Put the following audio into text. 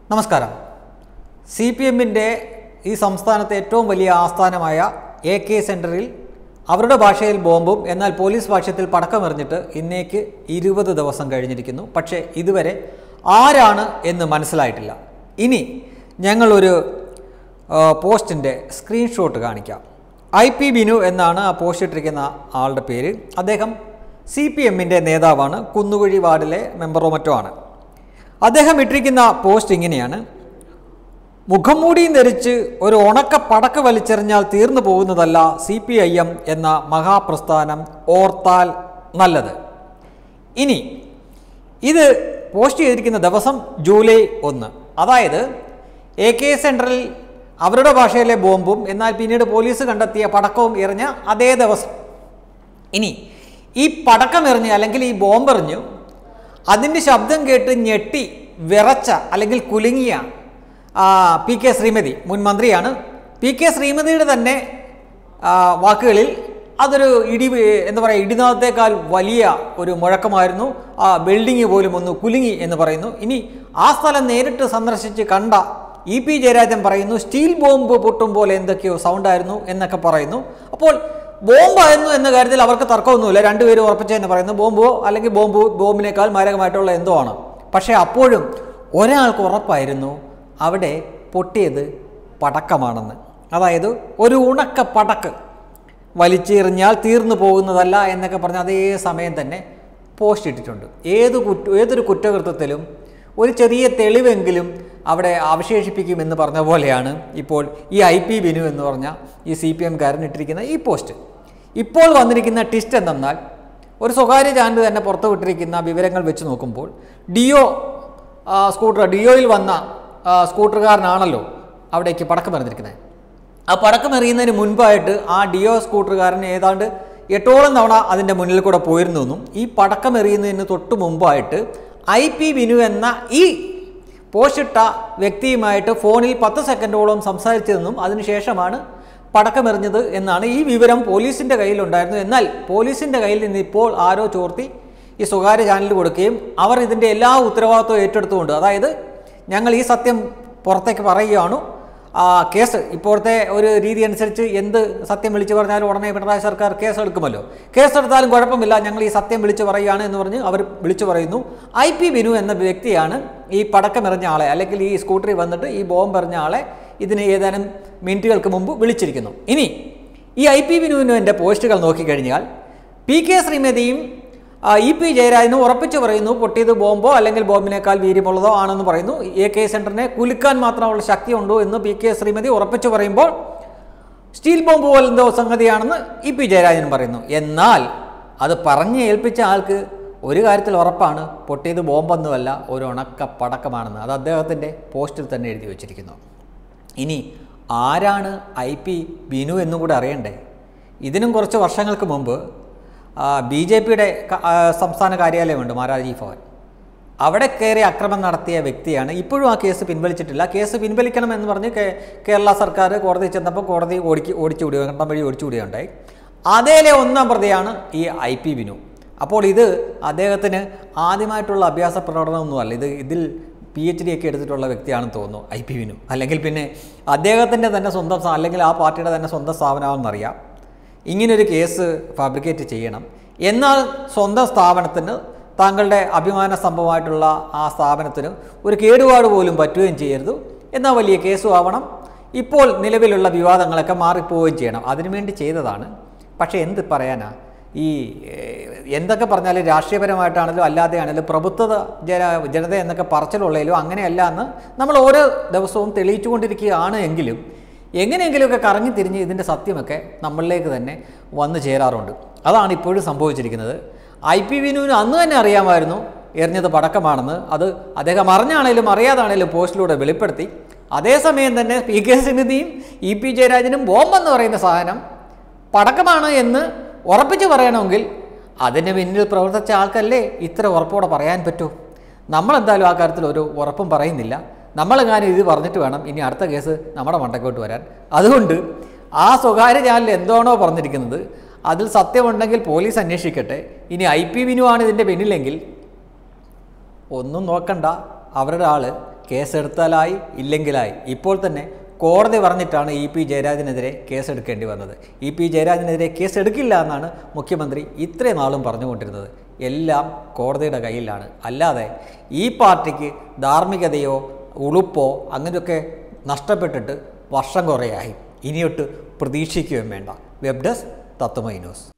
നമസ്കാരം C P എമ്മിൻ്റെ ഈ സംസ്ഥാനത്തെ ഏറ്റവും വലിയ ആസ്ഥാനമായ എ കെ സെൻറ്ററിൽ അവരുടെ ഭാഷയിൽ ബോംബും എന്നാൽ പോലീസ് ഭാഷത്തിൽ പടക്കമെറിഞ്ഞിട്ട് ഇന്നേക്ക് ഇരുപത് ദിവസം കഴിഞ്ഞിരിക്കുന്നു പക്ഷേ ഇതുവരെ ആരാണ് എന്ന് മനസ്സിലായിട്ടില്ല ഇനി ഞങ്ങളൊരു ആ, പോസ്റ്റിൻ്റെ സ്ക്രീൻഷോട്ട് കാണിക്കാം ഐ പി ബിനു എന്നാണ് ആ പോസ്റ്റ് ഇട്ടിരിക്കുന്ന ആളുടെ പേര് അദ്ദേഹം സി പി എമ്മിൻ്റെ നേതാവാണ് കുന്നുകുഴി വാർഡിലെ മെമ്പറോ മറ്റോ ആണ് അദ്ദേഹം ഇട്ടിരിക്കുന്ന പോസ്റ്റ് ഇങ്ങനെയാണ് മുഖംമൂടിയും ധരിച്ച് ഒരു ഉണക്ക പടക്ക് വലിച്ചെറിഞ്ഞാൽ തീർന്നു പോകുന്നതല്ല സി പി ഐ എം എന്ന മഹാപ്രസ്ഥാനം ഓർത്താൽ നല്ലത് ഇനി ഇത് പോസ്റ്റ് ചെയ്തിരിക്കുന്ന ദിവസം ജൂലൈ ഒന്ന് അതായത് എ കെ സെൻട്രൽ അവരുടെ ഭാഷയിലെ ബോംബും എന്നാൽ പിന്നീട് പോലീസ് കണ്ടെത്തിയ പടക്കവും എറിഞ്ഞ അതേ ദിവസം ഇനി ഈ പടക്കം എറിഞ്ഞ് അല്ലെങ്കിൽ ഈ ബോംബെറിഞ്ഞു അതിൻ്റെ ശബ്ദം കേട്ട് ഞെട്ടി വിറച്ച അല്ലെങ്കിൽ കുലുങ്ങിയ ആ, പി കെ ശ്രീമതി മുൻ മന്ത്രിയാണ് പി കെ ശ്രീമതിയുടെ തന്നെ ആ, വാക്കുകളിൽ അതൊരു ഇടി എന്താ പറയുക ഇടിനാഥത്തേക്കാൾ വലിയ ഒരു മുഴക്കമായിരുന്നു ആ ബിൽഡിംഗ് പോലും ഒന്ന് കുലുങ്ങി എന്ന് പറയുന്നു ഇനി ആ സ്ഥലം നേരിട്ട് സന്ദർശിച്ച് കണ്ട ഇ പി ജയരാജൻ പറയുന്നു സ്റ്റീൽ ബോംബ് പൊട്ടും പോലെ എന്തൊക്കെയോ സൗണ്ടായിരുന്നു എന്നൊക്കെ പറയുന്നു അപ്പോൾ ബോംബായിരുന്നു എന്ന കാര്യത്തിൽ അവർക്ക് തർക്കമൊന്നുമില്ല രണ്ടുപേരും ഉറപ്പിച്ചെന്ന് പറയുന്നു ബോംബോ അല്ലെങ്കിൽ ബോംബ് ബോംബിനേക്കാൾ മാരകമായിട്ടുള്ള എന്തോ ആണ് പക്ഷേ അപ്പോഴും ഒരാൾക്ക് ഉറപ്പായിരുന്നു അവിടെ പൊട്ടിയത് പടക്കമാണെന്ന് അതായത് ഒരു ഉണക്ക പടക്ക് വലിച്ചെറിഞ്ഞാൽ തീർന്നു പോകുന്നതല്ല എന്നൊക്കെ പറഞ്ഞ് അതേ സമയം തന്നെ പോസ്റ്റ് ഇട്ടിട്ടുണ്ട് ഏത് കുറ്റ ഏതൊരു കുറ്റകൃത്യത്തിലും ഒരു ചെറിയ തെളിവെങ്കിലും അവിടെ അവശേഷിപ്പിക്കുമെന്ന് പറഞ്ഞ പോലെയാണ് ഇപ്പോൾ ഈ ഐ പി ബിനു എന്ന് പറഞ്ഞ ഈ സി പി എംകാരൻ ഇട്ടിരിക്കുന്ന ഈ പോസ്റ്റ് ഇപ്പോൾ വന്നിരിക്കുന്ന ടിസ്റ്റ് എന്തെന്നാൽ ഒരു സ്വകാര്യ ചാനൽ തന്നെ പുറത്തു വിട്ടിരിക്കുന്ന വിവരങ്ങൾ വെച്ച് നോക്കുമ്പോൾ ഡിയോ ആ, സ്കൂട്ടർ ഡിയോയിൽ വന്ന ആ, സ്കൂട്ടറുകാരനാണല്ലോ അവിടേക്ക് പടക്കം എറിഞ്ഞിരിക്കുന്നത് ആ പടക്കം എറിയുന്നതിന് മുൻപായിട്ട് ആ ഡിയോ സ്കൂട്ടറുകാരൻ ഏതാണ്ട് എട്ടോളം തവണ അതിൻ്റെ മുന്നിൽ കൂടെ പോയിരുന്നു എന്നും ഈ പടക്കം എറിയുന്നതിന് തൊട്ട് മുമ്പായിട്ട് ഐ പി വിനു എന്ന ഈ പോസ്റ്റിട്ട വ്യക്തിയുമായിട്ട് ഫോണിൽ പത്ത് സെക്കൻഡോളം സംസാരിച്ചതെന്നും അതിനുശേഷമാണ് പടക്കമെറിഞ്ഞത് എന്നാണ് ഈ വിവരം പോലീസിൻ്റെ കയ്യിലുണ്ടായിരുന്നു എന്നാൽ പോലീസിൻ്റെ കയ്യിൽ നിന്ന് ഇപ്പോൾ ആരോ ചോർത്തി ഈ സ്വകാര്യ ചാനലിൽ കൊടുക്കുകയും അവർ ഇതിൻ്റെ എല്ലാ ഉത്തരവാദിത്വവും ഏറ്റെടുത്തുകൊണ്ട് അതായത് ഞങ്ങൾ ഈ സത്യം പുറത്തേക്ക് പറയുകയാണ് ആ കേസ് ഇപ്പോഴത്തെ ഒരു രീതി അനുസരിച്ച് എന്ത് സത്യം വിളിച്ചു പറഞ്ഞാലും ഉടനെ പിണറായി സർക്കാർ കേസ് എടുക്കുമല്ലോ കേസ് എടുത്താലും കുഴപ്പമില്ല ഞങ്ങൾ ഈ സത്യം വിളിച്ചു പറയുകയാണ് എന്ന് പറഞ്ഞ് അവർ വിളിച്ചു പറയുന്നു ഐ പി ബിനു എന്ന വ്യക്തിയാണ് ഈ പടക്കമെറിഞ്ഞ ആളെ അല്ലെങ്കിൽ ഈ സ്കൂട്ടറിൽ വന്നിട്ട് ഈ ബോംബ് എറിഞ്ഞ ആളെ ഇതിന് ഏതാനും മിനിറ്റുകൾക്ക് മുമ്പ് വിളിച്ചിരിക്കുന്നു ഇനി ഈ ഐ പി ബിനുവിൻ്റെ പോസ്റ്റുകൾ നോക്കിക്കഴിഞ്ഞാൽ പി കെ ശ്രീമതിയും ആ, ഇ പി ജയരാജനും ഉറപ്പിച്ചു പറയുന്നു പൊട്ടിയത് ബോംബോ അല്ലെങ്കിൽ ബോംബിനേക്കാൾ വീര്യമുള്ളതോ ആണെന്ന് പറയുന്നു എ കെ സെൻറ്ററിനെ കുലുക്കാൻ മാത്രമുള്ള ശക്തി ഉണ്ടോ എന്ന് പി കെ ശ്രീമതി ഉറപ്പിച്ചു പറയുമ്പോൾ സ്റ്റീൽ ബോംബ് പോലെന്തോ സംഗതിയാണെന്ന് ഇ പി ജയരാജൻ പറയുന്നു എന്നാൽ അത് പറഞ്ഞ് ഏൽപ്പിച്ച ആൾക്ക് ഒരു കാര്യത്തിൽ ഉറപ്പാണ് പൊട്ടിയത് ബോംബൊന്നുമല്ല ഒരു ഉണക്ക പടക്കമാണെന്ന് അത് അദ്ദേഹത്തിൻ്റെ പോസ്റ്റിൽ തന്നെ എഴുതി വച്ചിരിക്കുന്നു ഇനി ആരാണ് ഐ പി ബിനു എന്നും കൂടെ അറിയണ്ടേ ഇതിനും കുറച്ച് വർഷങ്ങൾക്ക് മുമ്പ് ബി ജെ പിയുടെ സംസ്ഥാന കാര്യാലയമുണ്ട് മാരാജി ഭവൻ അവിടെ കയറി അക്രമം നടത്തിയ വ്യക്തിയാണ് ഇപ്പോഴും ആ കേസ് പിൻവലിച്ചിട്ടില്ല കേസ് പിൻവലിക്കണം എന്ന് പറഞ്ഞ് കേ- കേരള സർക്കാർ കോടതി ചെന്നപ്പോൾ കോടതി ഓടിക്ക് ഓടിച്ചു വിടുക കണ്ടം വഴി ഓടിച്ചു വിടുകയുണ്ടായി അതേലെ ഒന്നാം പ്രതിയാണ് ഈ ഐ പി ബിനു അപ്പോൾ ഇത് അദ്ദേഹത്തിന് ആദ്യമായിട്ടുള്ള അഭ്യാസ പ്രകടനമൊന്നുമല്ല ഇത് ഇതിൽ പി എച്ച് ഡി ഒക്കെ എടുത്തിട്ടുള്ള വ്യക്തിയാണെന്ന് തോന്നുന്നു ഐ പി വിനു അല്ലെങ്കിൽ പിന്നെ അദ്ദേഹത്തിൻ്റെ തന്നെ സ്വന്തം സ്ഥാ- അല്ലെങ്കിൽ ആ പാർട്ടിയുടെ തന്നെ സ്വന്തം സ്ഥാപനമാണെന്നറിയാം ഇങ്ങനൊരു കേസ് ഫാബ്രിക്കേറ്റ് ചെയ്യണം എന്നാൽ സ്വന്തം സ്ഥാപനത്തിന് താങ്കളുടെ അഭിമാന സംഭവമായിട്ടുള്ള ആ സ്ഥാപനത്തിന് ഒരു കേടുപാട് പോലും പറ്റുകയും ചെയ്യരുത് എന്നാൽ വലിയ കേസും ആവണം ഇപ്പോൾ നിലവിലുള്ള വിവാദങ്ങളൊക്കെ മാറിപ്പോവുകയും ചെയ്യണം അതിനുവേണ്ടി ചെയ്തതാണ് പക്ഷേ എന്ത് പറയാനാ ഈ ഏഹ്, എന്തൊക്കെ പറഞ്ഞാലും രാഷ്ട്രീയപരമായിട്ടാണെങ്കിലും അല്ലാതെ ആണെങ്കിലും പ്രഭുത്വ ജന ജനത എന്നൊക്കെ പറച്ചിലുള്ളതിലും അങ്ങനെയല്ല എന്ന് നമ്മൾ ഓരോ ദിവസവും തെളിയിച്ചുകൊണ്ടിരിക്കുകയാണ് എങ്കിലും എങ്ങനെയെങ്കിലുമൊക്കെ കറങ്ങി തിരിഞ്ഞ് ഇതിൻ്റെ സത്യമൊക്കെ നമ്മളിലേക്ക് തന്നെ വന്നു ചേരാറുണ്ട് അതാണ് ഇപ്പോഴും സംഭവിച്ചിരിക്കുന്നത് ഐ പി വിനുവിന് അന്ന് തന്നെ അറിയാമായിരുന്നു എറിഞ്ഞത് പടക്കമാണെന്ന് അത് അദ്ദേഹം അറിഞ്ഞാണേലും അറിയാതാണേലും പോസ്റ്റിലൂടെ വെളിപ്പെടുത്തി അതേസമയം തന്നെ പി കെ സമിതിയും ഇ പി ജയരാജനും ബോംബെന്ന് പറയുന്ന സാധനം പടക്കമാണ് എന്ന് ഉറപ്പിച്ച് പറയണമെങ്കിൽ അതിന് പിന്നിൽ പ്രവർത്തിച്ച ആൾക്കല്ലേ ഇത്ര ഉറപ്പോടെ പറയാൻ പറ്റൂ നമ്മളെന്തായാലും ആ കാര്യത്തിൽ ഒരു ഉറപ്പും പറയുന്നില്ല നമ്മളെങ്ങാനും ഇത് പറഞ്ഞിട്ട് വേണം ഇനി അടുത്ത കേസ് നമ്മുടെ മണ്ടക്കോട്ട് വരാൻ അതുകൊണ്ട് ആ സ്വകാര്യ ചാനൽ എന്താണോ പറഞ്ഞിരിക്കുന്നത് അതിൽ സത്യമുണ്ടെങ്കിൽ പോലീസ് അന്വേഷിക്കട്ടെ ഇനി ഐ പി വിനുവാണ് ഇതിൻ്റെ പിന്നിലെങ്കിൽ ഒന്നും നോക്കണ്ട അവരുടെ ആൾ കേസെടുത്താലായി ഇല്ലെങ്കിലായി ഇപ്പോൾ തന്നെ കോടതി പറഞ്ഞിട്ടാണ് ഇ പി ജയരാജനെതിരെ കേസെടുക്കേണ്ടി വന്നത് ഇ പി ജയരാജനെതിരെ കേസെടുക്കില്ല എന്നാണ് മുഖ്യമന്ത്രി ഇത്രയും നാളും പറഞ്ഞുകൊണ്ടിരുന്നത് എല്ലാം കോടതിയുടെ കയ്യിലാണ് അല്ലാതെ ഈ പാർട്ടിക്ക് ധാർമ്മികതയോ ഉളുപ്പോ അങ്ങനെയൊക്കെ നഷ്ടപ്പെട്ടിട്ട് വർഷം കുറേയായി ഇനിയൊട്ട് പ്രതീക്ഷിക്കുകയും വേണ്ട വെബ് ഡെസ്ക് തത്വമൈ ന്യൂസ്